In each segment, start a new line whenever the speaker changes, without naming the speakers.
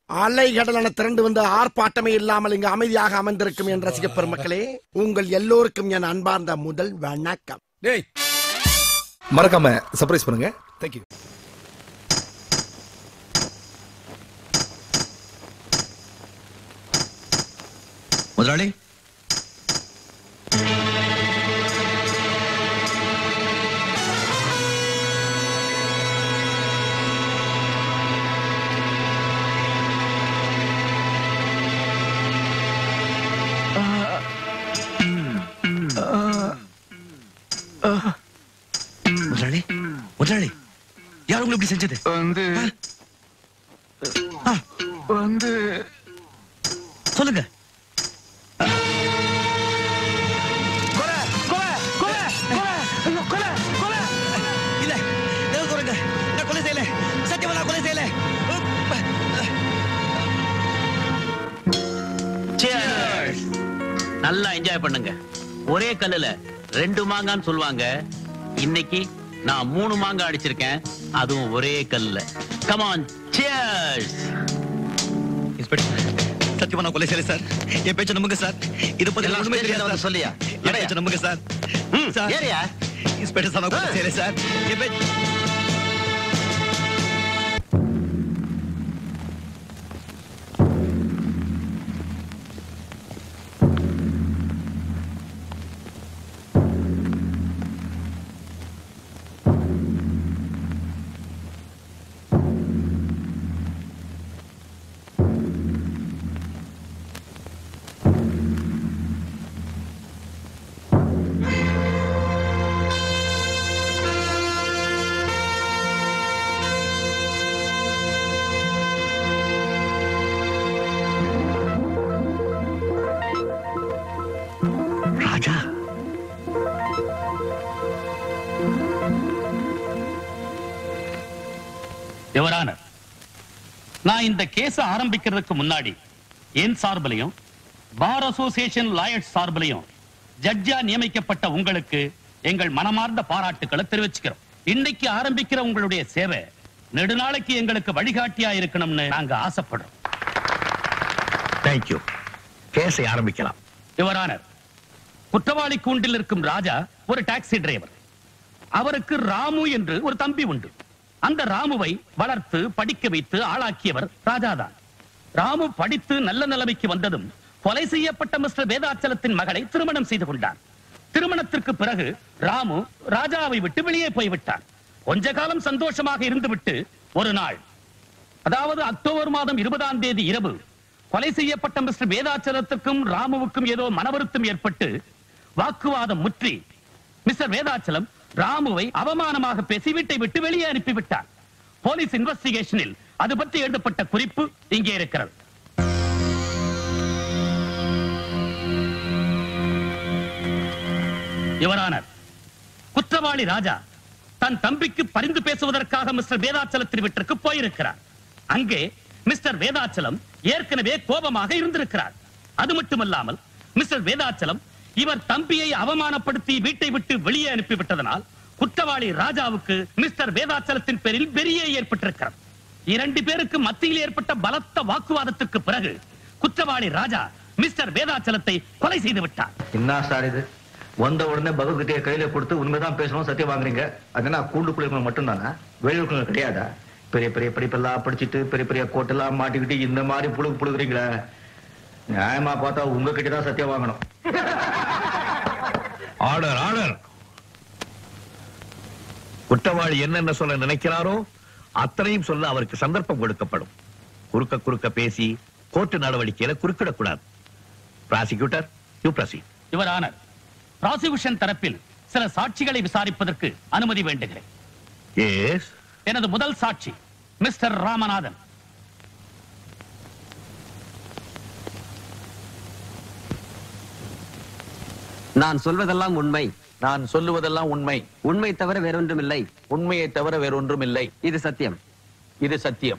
அலை கடலான திரண்டு வந்து ஆர்ப்பாட்டமே இல்லாமல் இங்கு அமைதியாக அமர்ந்திருக்கும் என் ரசிக பெருமக்களே உங்கள் எல்லோருக்கும் என் அன்பார்ந்த முதல் வணக்கம்
டேய் மறக்காம சர்ப்ரைஸ் பண்ணுங்க தேங்க்யூ
முதலாளி முதலாளி முதலாளி யார் உங்களை இப்படி செஞ்சது
வந்து
ஆ,
வந்து
சொல்லுங்க இல்ல எதுவும் சொல்லுங்க நான் கொலை செய்யல சத்தியமா நான் கொலை செய்யல
Cheers. நல்லா என்ஜாய் பண்ணுங்க ஒரே கல்லுல ரெண்டு மாங்கான்னு சொல்லுவாங்க இன்னைக்கு நான் மூணு மாங்காய் அடிச்சிருக்கேன் அதுவும் ஒரே கல்லுல கமான் cheers
இன்ஸ்பெக்டர் சத்தியமா நான் கொலை செய்யல சார் என் பேச்ச நம்புங்க சார் இது பத்தி
எல்லாம்
ஒண்ணுமே
ஸ்டேஷன்ல
தெரியாது
வந்து
சார்.
சொல்லியா?
என் பேச்ச நம்புங்க சார்
ம்,
சார்
ஏறியா?
இன்ஸ்பெக்டர் சார் நான் கொலை செய்யல சார் என் பேச்ச ராஜா
யுவரான நான் இந்த கேஸ ஆரம்பிக்கிறதுக்கு முன்னாடி என் சார்பிலையும் பார் அசோசியேஷன் லாயர்ஸ் சார்பிலையும் ஜட்ஜா நியமிக்கப்பட்ட உங்களுக்கு எங்கள் மனமார்ந்த பாராட்டுக்களை தெரிவிச்சுக்கிறோம் இன்னைக்கு ஆரம்பிக்கிற உங்களுடைய சேவை நெடுநாளைக்கு எங்களுக்கு வழிகாட்டியா இருக்கணும்னு நாங்க ஆசைப்படுறோம்
தேங்க்யூ கேஸை ஆரம்பிக்கலாம்
யுவரானர் குற்றவாளி கூண்டில் இருக்கும் ராஜா ஒரு டாக்ஸி டிரைவர் அவருக்கு ராமு என்று ஒரு தம்பி உண்டு அந்த ராமுவை வளர்த்து படிக்க வைத்து ஆளாக்கியவர் ராஜாதான் ராமு படித்து நல்ல நிலைமைக்கு வந்ததும் கொலை செய்யப்பட்ட மிஸ்டர் வேதாச்சலத்தின் மகளை திருமணம் செய்து கொண்டார் திருமணத்திற்கு பிறகு ராமு ராஜாவை விட்டு வெளியே போய்விட்டார் கொஞ்ச காலம் சந்தோஷமாக இருந்துவிட்டு ஒரு நாள் அதாவது அக்டோபர் மாதம் இருபதாம் தேதி இரவு கொலை செய்யப்பட்ட மிஸ்டர் வேதாச்சலத்துக்கும் ராமுவுக்கும் ஏதோ மனவருத்தம் ஏற்பட்டு வாக்குவாதம் முற்றி மிஸ்டர் வேதாச்சலம் ராமுவை அவமானமாக பேசி வீட்டை விட்டு வெளியே அனுப்பிவிட்டார் போலீஸ் இன்வெஸ்டிகேஷனில் அது பற்றி எழுதப்பட்ட குறிப்பு இங்கே இருக்கிறது யுவரானர் குற்றவாளி ராஜா தன் தம்பிக்கு பரிந்து பேசுவதற்காக மிஸ்டர் வேதாச்சலத்தின் வீட்டிற்கு போயிருக்கிறார் அங்கே மிஸ்டர் வேதாச்சலம் ஏற்கனவே கோபமாக இருந்திருக்கிறார் அது மட்டுமல்லாமல் மிஸ்டர் வேதாச்சலம் இவர் தம்பியை அவமானப்படுத்தி வீட்டை விட்டு வெளியே அனுப்பிவிட்டதனால் குற்றவாளி ராஜாவுக்கு மிஸ்டர் வேதாச்சலத்தின் பேரில் வெறியே ஏற்பட்டிருக்கிறது இரண்டு பேருக்கு மத்தியில் ஏற்பட்ட பலத்த வாக்குவாதத்துக்கு பிறகு குற்றவாளி ராஜா மிஸ்டர் வேதாச்சலத்தை கொலை செய்து விட்டார்
என்ன சார் இது வந்த உடனே பகவத்கீதையை கையில கொடுத்து உண்மைதான் பேசணும் சத்தியம் வாங்குறீங்க அது என்ன கூண்டுக்குள்ள மட்டும்தானா வெளியூருக்குள்ள கிடையாதா பெரிய பெரிய படிப்பெல்லாம் படிச்சுட்டு பெரிய பெரிய கோட்டெல்லாம் மாட்டிக்கிட்டு இந்த மாதிரி புழுகு புழுகுறீங்களே நியாயமா பார்த்தா உங்ககிட்ட தான் சத்தியம் வாங்கணும்
ஆர்டர் ஆர்டர் குற்றவாளி என்னென்ன சொல்ல நினைக்கிறாரோ அத்தனையும் சொல்ல அவருக்கு சந்தர்ப்பம் கொடுக்கப்படும் குறுக்க குறுக்க பேசி கோர்ட்டு நடவடிக்கையில குறுக்கிடக்கூடாது prosecutor you proceed
your honour prosecution தரப்பில் சில சாட்சிகளை விசாரிப்பதற்கு அனுமதி வேண்டுகிறேன்
எஸ்
எனது முதல் சாட்சி மிஸ்டர் ராமநாதன்
நான் சொல்வதெல்லாம் உண்மை
நான் சொல்லுவதெல்லாம் உண்மை
உண்மை தவிர வேறொன்றுமில்லை
உண்மையை தவிர வேறொன்றும் இல்லை
இது சத்தியம்
இது சத்தியம்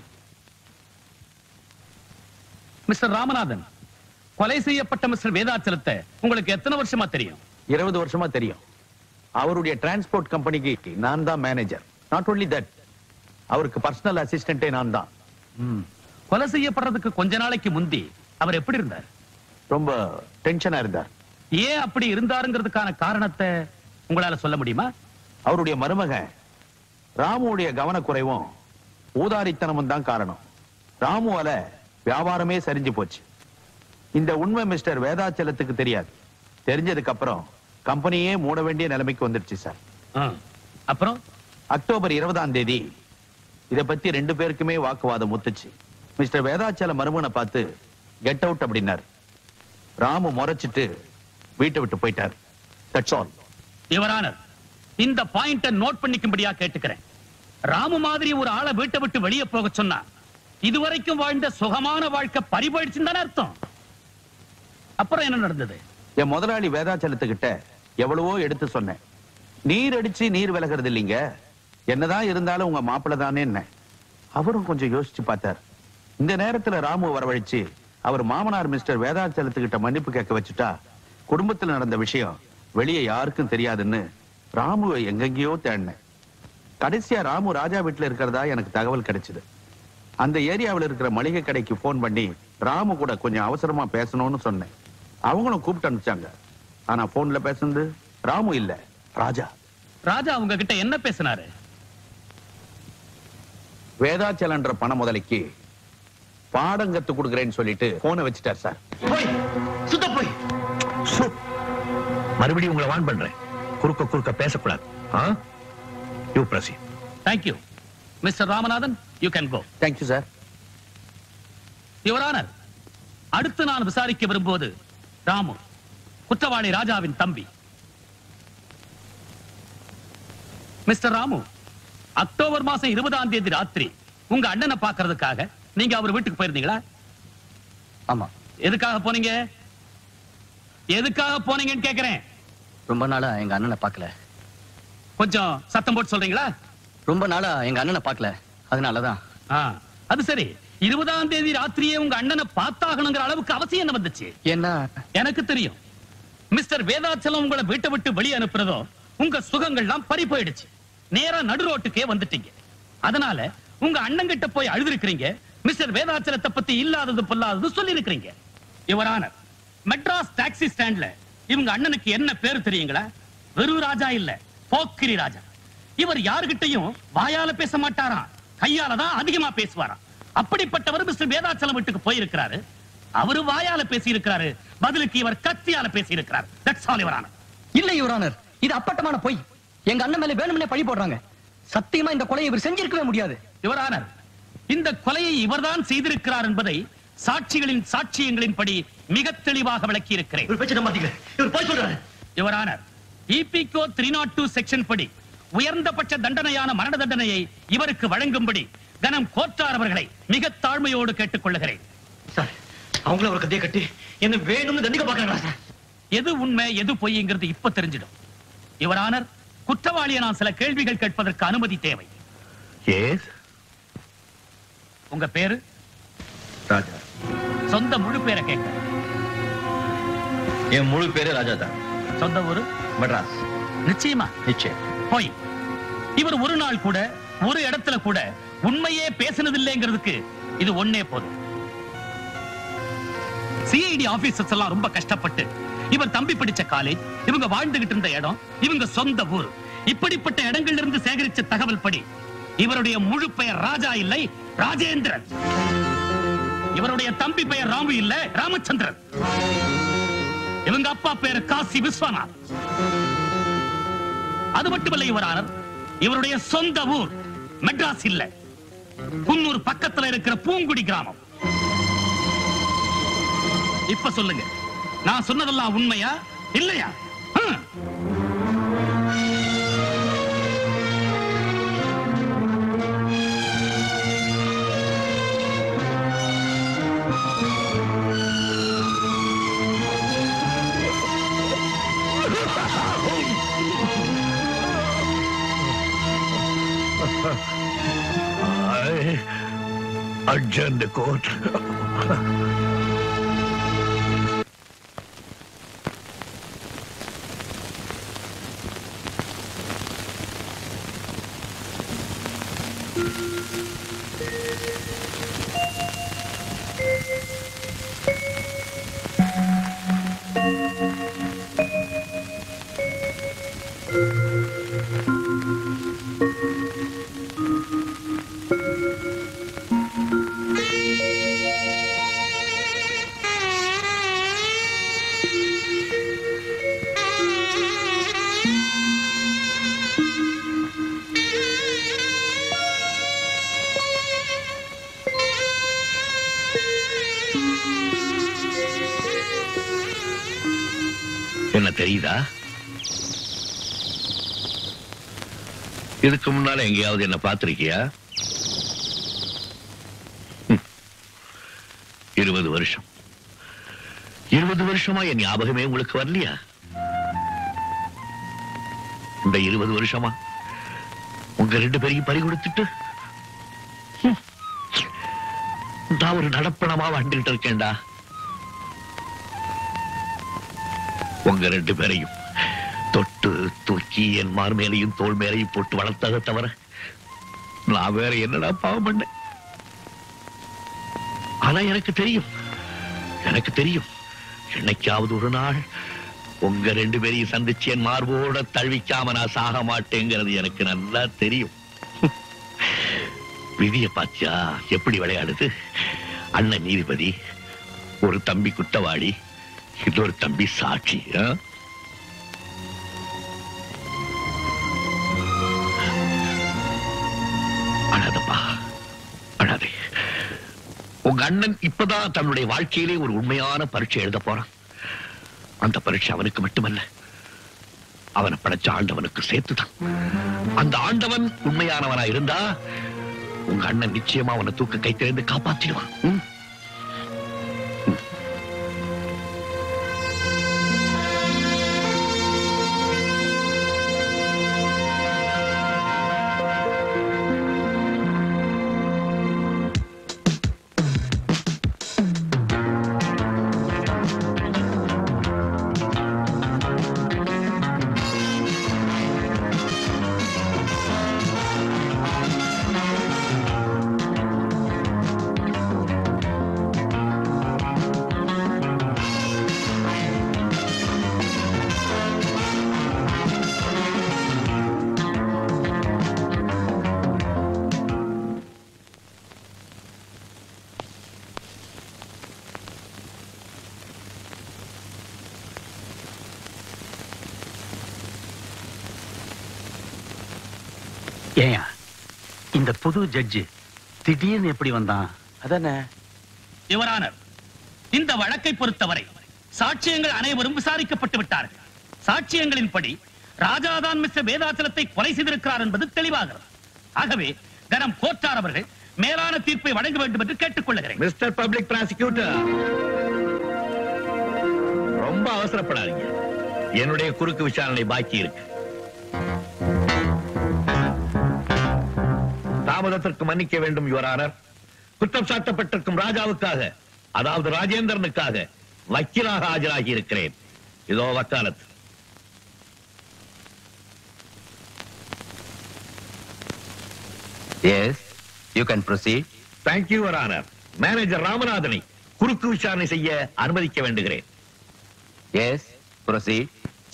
மிஸ்டர் ராமநாதன் கொலை செய்யப்பட்ட மிஸ்டர் வேதாச்சலத்தை உங்களுக்கு எத்தனை வருஷமா தெரியும்
இருபது வருஷமா தெரியும் அவருடைய டிரான்ஸ்போர்ட் கம்பெனிக்கு நான் தான் மேனேஜர் நாட் only தட் அவருக்கு பர்சனல் அசிஸ்டன்டே நான் தான்
ம். கொலை செய்யப்படுறதுக்கு கொஞ்ச நாளைக்கு முந்தி அவர் எப்படி இருந்தார்
ரொம்ப டென்ஷனா இருந்தார்
ஏன் அப்படி இருந்தாருங்கிறதுக்கான காரணத்தை உங்களால சொல்ல முடியுமா
அவருடைய மருமகன் ராமுடைய கவனக்குறைவும் ஊதாரித்தனமும் தான் காரணம் ராமுவால வியாபாரமே சரிஞ்சு போச்சு இந்த உண்மை மிஸ்டர் வேதாச்சலத்துக்கு தெரியாது தெரிஞ்சதுக்கு அப்புறம் கம்பெனியே மூட வேண்டிய நிலைமைக்கு வந்துருச்சு சார்
ஆ. அப்புறம்
அக்டோபர் இருபதாம் தேதி இத பத்தி ரெண்டு பேருக்குமே வாக்குவாதம் முத்துச்சு மிஸ்டர் வேதாச்சல மருமனை பார்த்து கெட் அவுட் அப்படின்னாரு ராமு முறைச்சிட்டு வீட்டை விட்டு போயிட்டார் தட்ஸ் ஆல்
யுவரானர் இந்த பாயிண்ட நோட் பண்ணிக்கும்படியா கேட்டுக்கிறேன் ராமு மாதிரி ஒரு ஆளை வீட்டை விட்டு வெளியே போக சொன்னா இதுவரைக்கும் வாழ்ந்த சுகமான வாழ்க்கை பறிபோயிடுச்சுன்னு தானே அர்த்தம் அப்புறம் என்ன நடந்தது
என் முதலாளி வேதாச்சலத்துக்கிட்ட எவ்வளவோ எடுத்து சொன்னேன் நீர் அடிச்சு நீர் விலகிறது இல்லைங்க என்னதான் இருந்தாலும் உங்க மாப்பிள்ளை தானே என்ன அவரும் கொஞ்சம் யோசிச்சு பார்த்தார் இந்த நேரத்துல ராமு வரவழைச்சு அவர் மாமனார் மிஸ்டர் வேதாச்சலத்துக்கிட்ட மன்னிப்பு கேட்க வச்சுட்டா குடும்பத்துல நடந்த விஷயம் வெளியே யாருக்கும் தெரியாதுன்னு ராமுவை எங்கெங்கேயோ தேடினேன் கடைசியா ராமு ராஜா வீட்டுல இருக்கிறதா எனக்கு தகவல் கிடைச்சது அந்த ஏரியாவில் இருக்கிற மளிகை கடைக்கு போன் பண்ணி ராமு கூட கொஞ்சம் அவசரமா பேசணும்னு சொன்னேன் அவங்களும் கூப்பிட்டு அனுப்பிச்சாங்க ஆனா போன்ல பேசுனது ராமு இல்ல ராஜா
ராஜா உங்க கிட்ட என்ன பேசினாரு
வேதாச்சலன்ற பண முதலைக்கு பாடம் கத்து கொடுக்குறேன்னு சொல்லிட்டு போனை வச்சுட்டார் சார்
போய் சுத்த போய் சு. மறுபடியும் உங்களை வான் பண்றேன் குறுக்க குறுக்க பேசக்கூடாது you proceed
thank you mister Ramanathan you can go
thank you sir
your honour அடுத்து நான் விசாரிக்க விரும்புவது ராமு குற்றவாளி ராஜாவின் தம்பி மிஸ்டர் ராமு அக்டோபர் மாசம் இருபதாம் தேதி ராத்திரி உங்க அண்ணனை பார்க்கிறதுக்காக நீங்க அவர் வீட்டுக்கு போயிருந்தீங்களா
ஆமா
எதுக்காக போனீங்க எதுக்காக போனீங்கன்னு கேக்குறேன்
ரொம்ப நாளா எங்க அண்ணனை பார்க்கல
கொஞ்சம் சத்தம் போட்டு சொல்றீங்களா
ரொம்ப நாளா எங்க அண்ணனை பார்க்கல அதனாலதான்
ஆ, அது சரி இருபதாம் தேதி ராத்திரியே உங்க அண்ணனை பார்த்தாகணுங்கிற அளவுக்கு அவசியம் என்ன வந்துச்சு
ஏன்னா
எனக்கு தெரியும் மிஸ்டர் வேதாச்சலம் உங்களை வீட்டை விட்டு வெளியே அனுப்புறதோ உங்க சுகங்கள்லாம் பறி போயிடுச்சு நேரா நடு ரோட்டுக்கே வந்துட்டீங்க அதனால உங்க அண்ணன் கிட்ட போய் அழுதுருக்கிறீங்க மிஸ்டர் வேதாச்சலத்தை பத்தி இல்லாதது பொல்லாதது சொல்லி இருக்கிறீங்க யுவரான மெட்ராஸ் டாக்ஸி ஸ்டாண்ட்ல இவங்க அண்ணனுக்கு என்ன பேரு தெரியுங்களா வெறும் ராஜா இல்ல போக்கிரி ராஜா இவர் யாருகிட்டயும் வாயால பேச மாட்டாராம் கையால தான் அதிகமா பேசுவாராம் அப்படிப்பட்டவர் மிஸ்டர் வேதாச்சலம் வீட்டுக்கு போயிருக்கிறாரு அவரு வாயால பேசி இருக்கிறாரு பதிலுக்கு இவர் கத்தியால பேசி இருக்கிறார் தட்ஸ் ஆல் யுவரான
இல்ல யுவரானர் இது அப்பட்டமான பொய் எங்க அண்ணன் மேல வேணும்னே பழி போடுறாங்க சத்தியமா இந்த கொலையை இவர் செஞ்சிருக்கவே முடியாது
யுவரானர் இந்த கொலையை இவர்தான் செய்திருக்கிறார் என்பதை சாட்சிகளின் சாட்சியங்களின்படி மிக தெளிவாக விளக்கி இருக்கிறேன்
இவர் பேச்சு நம்பாதீங்க இவர் போய் சொல்றாரு
யுவரானர் இபிகோ த்ரீ நாட் டூ செக்ஷன் படி உயர்ந்தபட்ச தண்டனையான மரண தண்டனையை இவருக்கு வழங்கும்படி கனம் கோட்டார் அவர்களை மிக தாழ்மையோடு கேட்டுக் கொள்ளுகிறேன்
சார் அவங்கள ஒரு கதையை கட்டி என்ன வேணும்னு தண்டிக்க பாக்குறாங்களா சார்
எது உண்மை எது பொய்ங்கிறது இப்ப தெரிஞ்சிடும் யுவரானர் குற்றவாளியை நான் சில கேள்விகள் கேட்பதற்கு அனுமதி தேவை
எஸ்
உங்க பேரு
ராஜா
சொந்த முழு பேரை கேட்க
என் முழு பேரு ராஜா தான்
சொந்த ஊரு
மெட்ராஸ்
நிச்சயமா
நிச்சயம்
போய் இவர் ஒரு நாள் கூட ஒரு இடத்துல கூட உண்மையே பேசினதில்லைங்கிறதுக்கு இது ஒண்ணே போதும் சிஐடி ஆபீசர்ஸ் எல்லாம் ரொம்ப கஷ்டப்பட்டு இவர் தம்பி படிச்ச காலேஜ் இவங்க வாழ்ந்துகிட்டு இருந்த இடம் இவங்க சொந்த ஊர் இப்படிப்பட்ட இடங்கள்ல இருந்து சேகரிச்ச தகவல் படி இவருடைய முழு பெயர் ராஜா இல்லை ராஜேந்திரன் இவருடைய தம்பி பெயர் ராமு இல்ல ராமச்சந்திரன் இவங்க அப்பா பேர் காசி விஸ்வநாத் அது மட்டுமல்ல யுவரானர் இவருடைய சொந்த ஊர் மெட்ராஸ் இல்ல குன்னூர் பக்கத்துல இருக்கிற பூங்குடி கிராமம் இப்ப சொல்லுங்க நான் சொன்னதெல்லாம் உண்மையா இல்லையா ஹம்.
I adjourn the court. என்ன தெரியுதா இதுக்கு முன்னால எங்கேயாவது என்ன பார்த்திருக்கியா ம். இருபது வருஷம் இருபது வருஷமா என் ஞாபகமே உங்களுக்கு வரலையா இந்த இருபது வருஷமா உங்க ரெண்டு பேரையும் பறி கொடுத்துட்டு ம். நான் ஒரு நடப்பணமா வந்துட்டு இருக்கேன்டா உங்க ரெண்டு பேரையும் தொட்டு தூக்கி என் மார் மேலையும் தோல் மேலையும் போட்டு வளர்த்ததை தவிர நான் வேற என்னடா பாவம் பண்ணேன் ஆனா எனக்கு தெரியும் எனக்கு தெரியும் என்னைக்காவது ஒரு நாள் உங்க ரெண்டு பேரையும் சந்திச்சு என் மார்போட தழுவிக்காம நான் சாக மாட்டேங்கிறது எனக்கு நல்லா தெரியும் விதிய பாத்தியா எப்படி விளையாடுது அண்ணன் நீதிபதி ஒரு தம்பி குத்தவாளி இன்னொரு தம்பி சாட்சி ஆ? அழாதப்பா அழாதே உங்க அண்ணன் இப்பதான் தன்னுடைய வாழ்க்கையிலே ஒரு உண்மையான பரீட்சை எழுத போறான் அந்த பரீட்சை அவனுக்கு மட்டுமல்ல அவனை படைச்ச ஆண்டவனுக்கு சேர்த்துதான் அந்த ஆண்டவன் உண்மையானவனா இருந்தா உங்க அண்ணன் நிச்சயமா அவனை தூக்க கைத்திலிருந்து காப்பாத்திடுவான் ம்?
ஏயா இந்த புது ஜட்ஜி திடீர்னு எப்படி வந்தான்
அதானே
யுவரானர் இந்த வழக்கை பொறுத்தவரை சாட்சியங்கள் அனைவரும் விசாரிக்கப்பட்டு விட்டார்கள் சாட்சியங்களின்படி ராஜாதான் மிஸ்டர் வேதாச்சலத்தை கொலை செய்திருக்கிறார் என்பது தெளிவாகிறது ஆகவே கனம் கோட்டார் அவர்கள் மேலான தீர்ப்பை வழங்க வேண்டும் என்று கேட்டுக்கொள்கிறேன்
மிஸ்டர் பப்ளிக் ப்ராசிக்யூட்டர் ரொம்ப அவசரப்படாதீங்க என்னுடைய குறுக்கு விசாரணை பாக்கி இருக்கு தாமதத்திற்கு மன்னிக்க வேண்டும் யுவரானர் குற்றம் சாட்டப்பட்டிருக்கும் ராஜாவுக்காக அதாவது ராஜேந்திரனுக்காக வக்கீலாக ஆஜராகி இருக்கிறேன் இதோ வக்காலத்து
yes you can proceed
thank you your honour manager ராமநாதனை குறுக்கு விசாரணை செய்ய அனுமதிக்க வேண்டுகிறேன்
yes proceed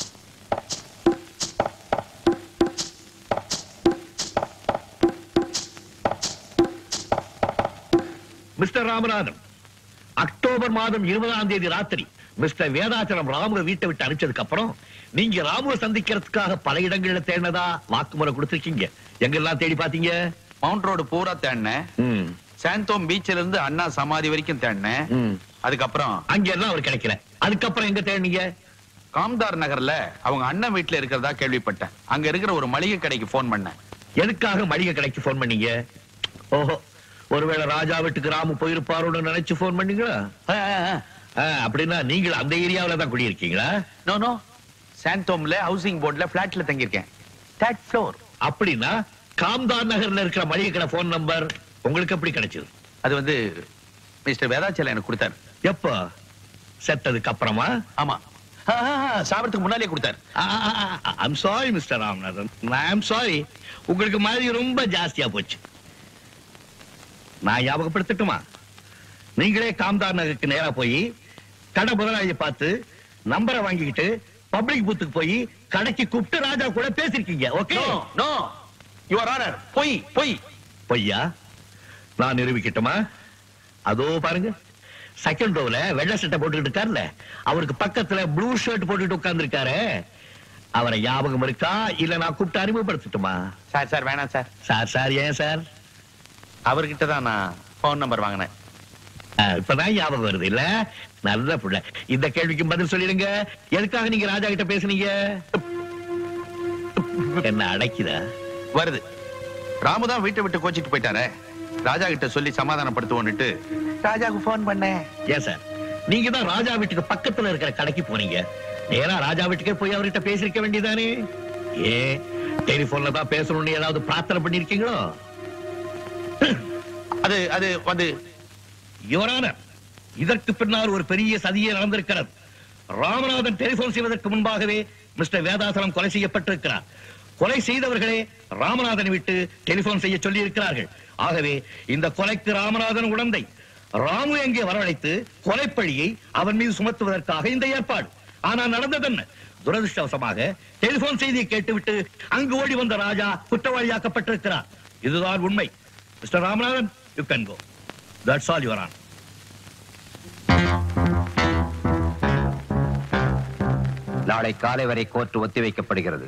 mister Ramanathan October மாதம் இருபதாம் தேதி ராத்திரி மிஸ்டர் வேதாச்சலம் ராமுவ வீட்டை விட்டு அனுப்பிச்சதுக்கு அப்புறம் நீங்க ராமுவ சந்திக்கிறதுக்காக பல இடங்கள்ல தேடினதா வாக்குமூலை கொடுத்திருக்கீங்க எங்கெல்லாம் தேடி பாத்தீங்க
மவுண்ட் ரோடு பூரா தேடினேன்
ம்,
சாந்தோம் பீச்ல இருந்து அண்ணா சமாதி வரைக்கும் தேடினேன்
ம்.
அதுக்கப்புறம்
அங்க எல்லாம் அவர் கிடைக்கல அதுக்கப்புறம் எங்க தேடினீங்க
காம்தார் நகர்ல அவங்க அண்ணன் வீட்டுல இருக்கிறதா கேள்விப்பட்டேன் அங்க இருக்கிற ஒரு மளிகை கடைக்கு போன் பண்ணேன்
எதுக்காக மளிகை கடைக்கு போன் பண்ணீங்க ஓஹோ ஒருவேளை ராஜா வீட்டுக்கு ராமு போயிருப்பாரோன்னு நினைச்சு போன் பண்ணீங்களா ஆ, அப்படின்னா நீங்கள் அந்த ஏரியாவுல தான் குடியிருக்கீங்களா
நோ நோ சாந்தோம்ல ஹவுசிங் போர்டுல பிளாட்ல தங்கியிருக்கேன் தேர்ட் ஃப்ளோர்
அப்படின்னா காம்தார் நகர்ல இருக்கிற மளிகை கடை போன் நம்பர் உங்களுக்கு எப்படி கிடைச்சது
அது வந்து மிஸ்டர் வேதாச்சலம் எனக்கு கொடுத்தாரு
எப்போ செத்ததுக்கு அப்புறமா
ஆமா ஆ, ஆ, ஆ, சாவறதுக்கு முன்னாலே கொடுத்தாரு
I'm sorry mister Ramanathan I'm sorry உங்களுக்கு மாதிரி ரொம்ப ஜாஸ்தியா போச்சு நான் ஞாபகப்படுத்தட்டுமா நீங்களே காம்தார் நகருக்கு நேரா போய் கடை முதலாளியை பார்த்து நம்பரை வாங்கிக்கிட்டு பப்ளிக் பூத்துக்கு போய் கடைக்கு கூப்பிட்டு ராஜா கூட பேசிருக்கீங்க okay
no no your honour பொய் பொய்
பொய்யா நான் நிரூபிக்கட்டுமா அதோ பாருங்க செகண்ட் ரோல வெள்ளை சட்டை போட்டுக்கிட்டு இருக்காருல்ல அவருக்கு பக்கத்துல ப்ளூ ஷர்ட் போட்டுட்டு உட்கார்ந்து அவரை ஞாபகம் இருக்கா இல்ல நான் கூப்பிட்டு அறிமுகப்படுத்தட்டுமா
சார் சார் வேணாம் சார்
சார் சார் ஏன் சார்
அவர்கிட்ட தான் நான் ஃபோன் நம்பர் வாங்கினேன்
ஆ, இப்பதான் ஞாபகம் வருது இல்ல நல்ல புள்ள இந்த கேள்விக்கு பதில் சொல்லிடுங்க எதுக்காக நீங்க ராஜா கிட்ட பேசுனீங்க என்ன அடைக்குதா
வருது ராமு தான் வீட்டை விட்டு கோச்சிட்டு போயிட்டாரே ராஜா கிட்ட சொல்லி சமாதானப்படுத்துவோன்னுட்டு ராஜாவுக்கு போன் பண்ணேன்
ஏன் சார் நீங்க தான் ராஜா வீட்டுக்கு பக்கத்துல இருக்கிற கடைக்கு போனீங்க நேரா ராஜா வீட்டுக்கே போய் அவர்கிட்ட பேசிருக்க வேண்டியதானே ஏன் டெலிபோன்ல தான் பேசணும்னு ஏதாவது பிரார்த்தனை பண்ணிருக்கீங்களோ
அது அது வந்து
யுவரான இதற்கு பின்னால் ஒரு பெரிய சதியே நடந்திருக்கிறது ராமநாதன் டெலிபோன் செய்வதற்கு முன்பாகவே மிஸ்டர் வேதாசலம் கொலை செய்யப்பட்டிருக்கிறார் கொலை செய்தவர்களே ராமநாதனை விட்டு டெலிபோன் செய்ய சொல்லி இருக்கிறார்கள் ஆகவே இந்த கொலைக்கு ராமநாதன் உடந்தை ராமு எங்கே வரவழைத்து கொலைப்பழியை அவன் மீது சுமத்துவதற்காக இந்த ஏற்பாடு ஆனா நடந்தது என்ன துரதிருஷ்டவசமாக டெலிபோன் செய்தியை கேட்டுவிட்டு அங்கு ஓடி வந்த ராஜா குற்றவாளியாக்கப்பட்டிருக்கிறார் இதுதான் உண்மை mister Ramanathan you can go that's all your honour
நாளை காலை வரை கோர்ட் ஒத்திவைக்கப்படுகிறது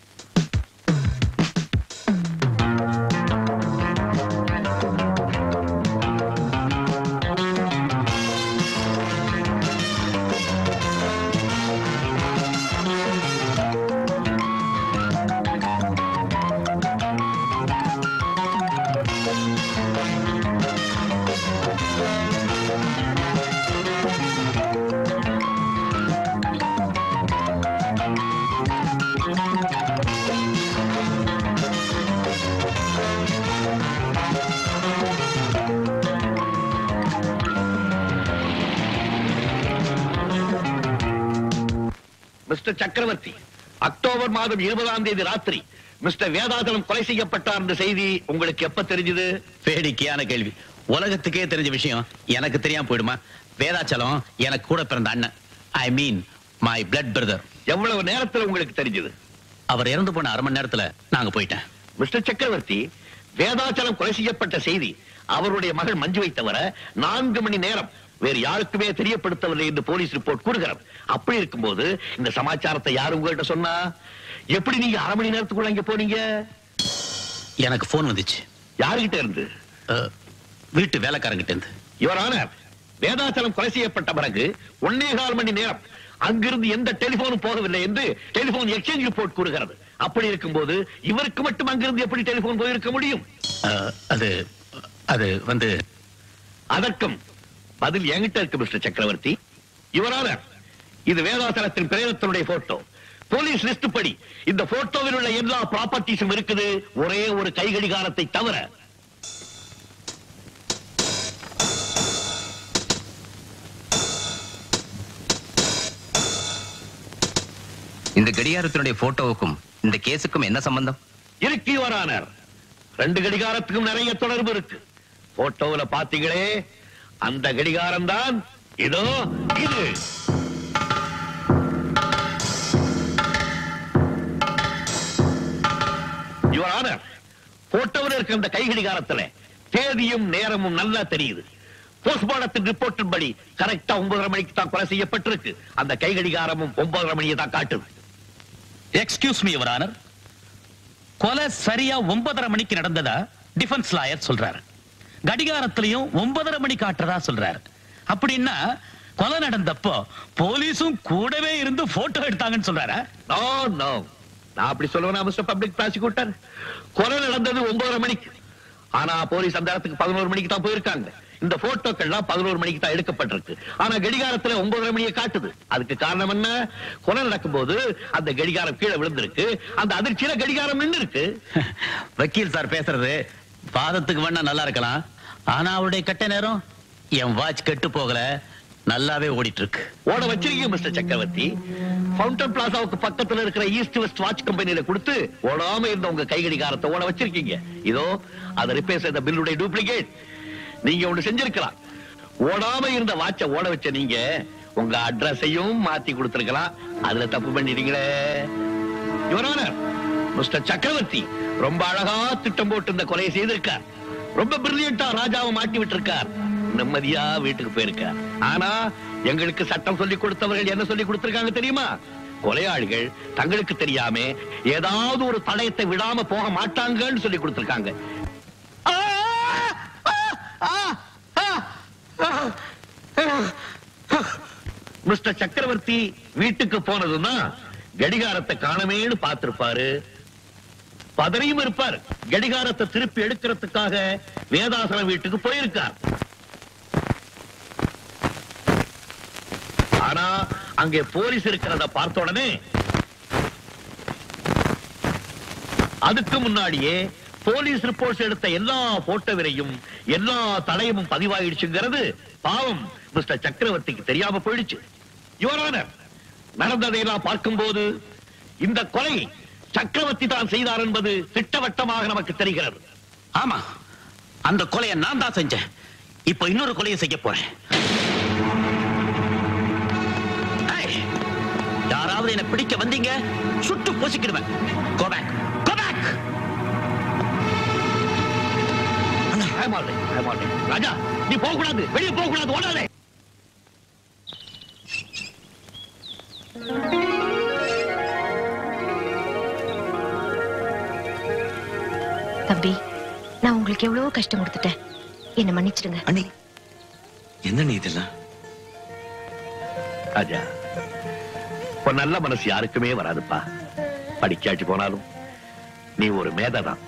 மிஸ்டர் சக்கரவர்த்தி அக்டோபர் மாதம் இருபதாம் தேதி ராத்திரி மிஸ்டர் வேதாசலம் கொலை செய்யப்பட்டார் என்ற செய்தி உங்களுக்கு எப்ப தெரிஞ்சது
வேடிக்கையான கேள்வி உலகத்துக்கே தெரிஞ்ச விஷயம் எனக்கு தெரியாம போயிடுமா வேதாச்சலம் எனக்கு கூட பிறந்த அண்ணன் I mean my blood brother
எவ்வளவு நேரத்துல உங்களுக்கு தெரிஞ்சது
அவர் இறந்து போன அரை மணி நேரத்துல நாங்க போயிட்டேன்
மிஸ்டர் சக்கரவர்த்தி வேதாச்சலம் கொலை செய்யப்பட்ட செய்தி அவருடைய மகள் மஞ்சுவை தவிர நான்கு மணி நேரம் வேறு யாருக்குமே தெரியப்படுத்தவில்லை என்று போலீஸ் ரிப்போர்ட் கூறுகிறது அப்படி இருக்கும்போது இந்த சமாச்சாரத்தை யாரு உங்கள்கிட்ட சொன்னா எப்படி நீங்க அரை மணி நேரத்துக்குள்ள இங்க போனீங்க
எனக்கு போன் வந்துச்சு
யாருகிட்ட இருந்து
அஹ், வீட்டு வேலைக்காரங்கிட்ட இருந்து
யுவர் ஆனர் வேதாச்சலம் கொலை செய்யப்பட்ட பிறகு ஒன்னே கால் மணி நேரம் அங்கிருந்து எந்த டெலிபோனும் போகவில்லை என்று டெலிபோன் எக்ஸ்சேஞ்ச் ரிப்போர்ட் கூறுகிறது அப்படி இருக்கும்போது இவருக்கு மட்டும் அங்கிருந்து எப்படி டெலிபோன் போயிருக்க முடியும்
அஹ், அது அது வந்து
அதற்கும் பதில் என்கிட்ட இருக்கு மிஸ்டர் சக்கரவர்த்தி யுவரான இது வேதாசலத்தின் பிரேதத்தினுடைய போட்டோ போலீஸ் லிஸ்ட் படி இந்த போட்டோவில் உள்ள எல்லா ப்ராப்பர்ட்டிஸும் இருக்குது ஒரே ஒரு கைகடிகாரத்தை தவிர
இந்த கடிகாரத்தினுடைய போட்டோவுக்கும் இந்த கேஸுக்கும் என்ன சம்பந்தம்
இருக்கு யுவரானர் ரெண்டு கடிகாரத்துக்கும் நிறைய தொடர்பு இருக்கு போட்டோவுல பாத்தீங்களே அந்த கடிகாரம் தான் இதோ இது யுவர் ஆனர் போட்டோவில் இருக்கிற அந்த கை கடிகாரத்துல தேதியும் நேரமும் நல்லா தெரியுது போஸ்ட்மார்டத்தின் ரிப்போர்ட்டின் படி கரெக்டா ஒன்பதரை மணிக்கு தான் கொலை செய்யப்பட்டிருக்கு அந்த கை கடிகாரமும் ஒன்பதரை மணியை தான் காட்டுது
எக்ஸ்கியூஸ் மீ யுவர் ஆனர் கொலை சரியா ஒன்பதரை மணிக்கு நடந்ததா டிஃபென்ஸ் லாயர் சொல்றாரு கடிகாரத்திலையும் ஒன்பதரை மணி காட்டுறதா சொல்றாரு அப்படின்னா கொலை நடந்தப்போ போலீஸும் கூடவே இருந்து போட்டோ எடுத்தாங்கன்னு சொல்றாரா
நோ நோ நான் அப்படி சொல்லுவேன் மிஸ்டர் பப்ளிக் ப்ராசிக்யூட்டர் கொலை நடந்தது ஒன்பதரை மணிக்கு ஆனா போலீஸ் அந்த இடத்துக்கு பதினோரு மணிக்கு தான் போயிருக்காங்க இந்த போட்டோக்கள்லாம் பதினோரு மணிக்கு தான் எடுக்கப்பட்டிருக்கு ஆனா கடிகாரத்துல ஒன்பதரை மணியை காட்டுது அதுக்கு காரணம் என்ன கொலை நடக்கும்போது அந்த கடிகாரம் கீழே விழுந்திருக்கு அந்த அதிர்ச்சியில கடிகாரம் நின்று இருக்கு
வக்கீல் சார் பேசுறது பாதத்துக்கு வேணா நல்லா இருக்கலாம் ஆனா அவருடைய கட்ட நேரம் என் வாட்ச் கெட்டு போகல நல்லாவே ஓடிட்டு இருக்கு
ஓட வச்சிருக்கீங்க மிஸ்டர் சக்கரவர்த்தி ஃபவுண்டன் பிளாசாவுக்கு பக்கத்துல இருக்கிற ஈஸ்ட் வெஸ்ட் வாட்ச் கம்பெனியில கொடுத்து ஓடாம இருந்த உங்க கை கடிகாரத்தை ஓட வச்சிருக்கீங்க இதோ அதை ரிப்பேர் செய்த பில்லுடைய டூப்ளிகேட் நீங்க ஒண்ணு செஞ்சிருக்கலாம் ஓடாம இருந்த வாட்சை ஓட வச்ச நீங்க உங்க அட்ரஸையும் மாத்தி கொடுத்திருக்கலாம் அதுல தப்பு பண்ணிட்டீங்களே யுவரானர் மிஸ்டர் சக்கரவர்த்தி ரொம்ப அழகா திட்டம் போட்டு இந்த கொலையை செய்திருக்கார் ரொம்ப பிரில்லியண்டா ராஜாவை மாட்டி விட்டிருக்கார் நிம்மதியா வீட்டுக்கு போயிருக்கார் ஆனா எங்களுக்கு சட்டம் சொல்லி கொடுத்தவர்கள் என்ன சொல்லி கொடுத்திருக்காங்க தெரியுமா கொலையாளிகள் தங்களுக்கு தெரியாம ஏதாவது ஒரு தடயத்தை விடாம போக மாட்டாங்கன்னு சொல்லி கொடுத்திருக்காங்க ஆ! ஆ! ஆ! ஆ! ஆ! மிஸ்டர் சக்கரவர்த்தி வீட்டுக்கு போனதுன்னா கடிகாரத்தை காணமேன்னு பார்த்திருப்பாரு பதறியும் இருப்பார் கடிகாரத்தை திருப்பி எடுக்கிறதுக்காக வேதாசனம் வீட்டுக்கு போயிருக்கார் ஆனா அங்கே போலீஸ் இருக்கிறத பார்த்த உடனே அதுக்கு முன்னாடியே போலீஸ் ரிப்போர்ட்ஸ் எடுத்த எல்லா போட்டோவிலையும் எல்லா தடயமும் பதிவாயிடுச்சுங்கிறது பாவம் மிஸ்டர் சக்கரவர்த்திக்கு தெரியாம போயிடுச்சு யுவரானர் நடந்ததையெல்லாம் பார்க்கும்போது இந்த கொலை சக்கரவர்த்தி தான் செய்தார் என்பது திட்டவட்டமாக நமக்கு தெரிகிறது
ஆமா அந்த கொலையை நான் தான் செஞ்சேன் இப்போ இன்னொரு கொலையை செய்ய போறேன் ஏய், யாராவது என்ன பிடிக்க வந்தீங்க சுட்டு பொசிக்கிடுவேன் go back go back
I'm all right, I'm all right. Raja நீ போக கூடாது வெளியே போக கூடாது ஓடாதே
தம்பி நான் உங்களுக்கு எவ்வளவோ கஷ்டம் கொடுத்துட்டேன் என்ன மன்னிச்சிடுங்க
அண்ணி என்ன நீ இதெல்லாம்
ராஜா உன் நல்ல மனசு யாருக்குமே வராதுப்பா படிக்காச்சு போனாலும் நீ ஒரு மேதைதான்